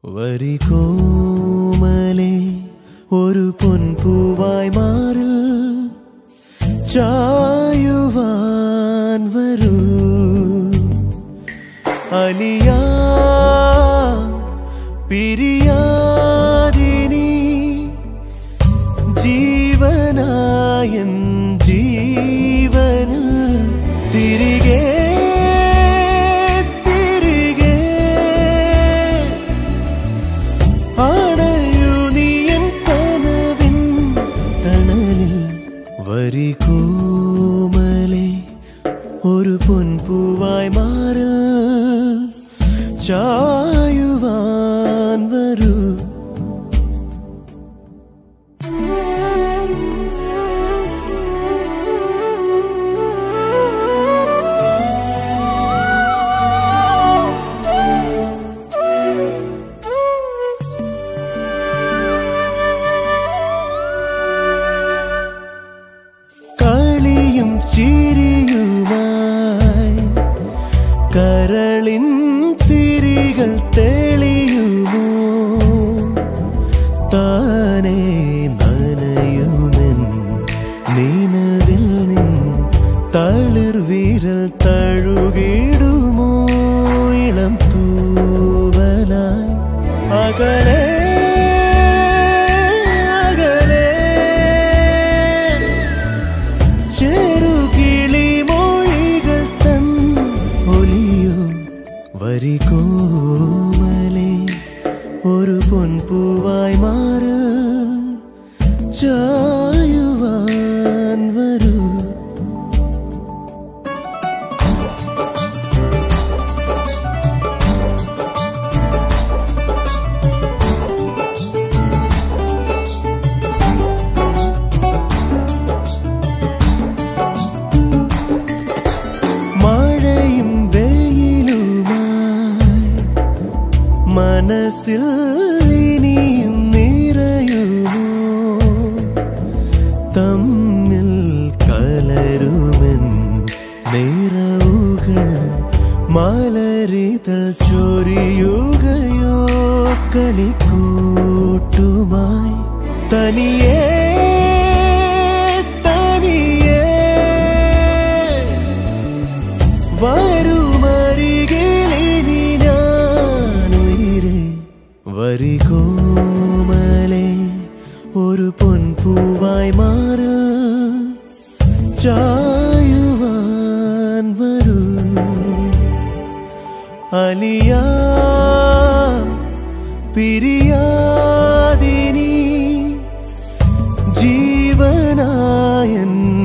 വരികോമലെ ഒരു പൊൻപൂവായി മാറിൽ ചായുവാൻ വരൂ അലിയാ പിരിയാതിനി ജീവനായൻ ജീവനിൽ തിരികെ തിരികെ അണയു നീയൻ കനവിൻ തണലിൽ വരികോമലെ ഒരു പൊൻപൂവായി മാറിൽ ചായുവാൻ വരൂ കളിയും ചിരിയുമായി കരളിൻ തിരികൾ തെളിയുമോ താനേ നനയുമെൻ നിലവിൽ നിൻ തളിർ വിരൽ തഴുകിടുമോ ഇളം തൂവലായി അകലെ അകലെ ചെറുകിളി മൊഴികൾ തൻ ഒലിയോ വരികോമലെ ഒരു പൊൻപൂവായി മാറ് ചായുവാൻ വരൂ മഴയും വെയിലുമായി മനസ്സിൽ ഇനിയും നിറയുമോ തമ്മിൽ കലരുമെൻ നിറവുകൾ മലരിതൾ ചൊരിയുകയോ കളിക്കൂട്ടുമായി തനിയേ തനിയേ വരുമരികിലിനി ഞാനുയിരെ വരികോമലെ ഒരു പൊൻപൂവായി മാറ് ചായുവാൻ വരൂ അലിയാ പിരിയാതിനി ജീവനായൻ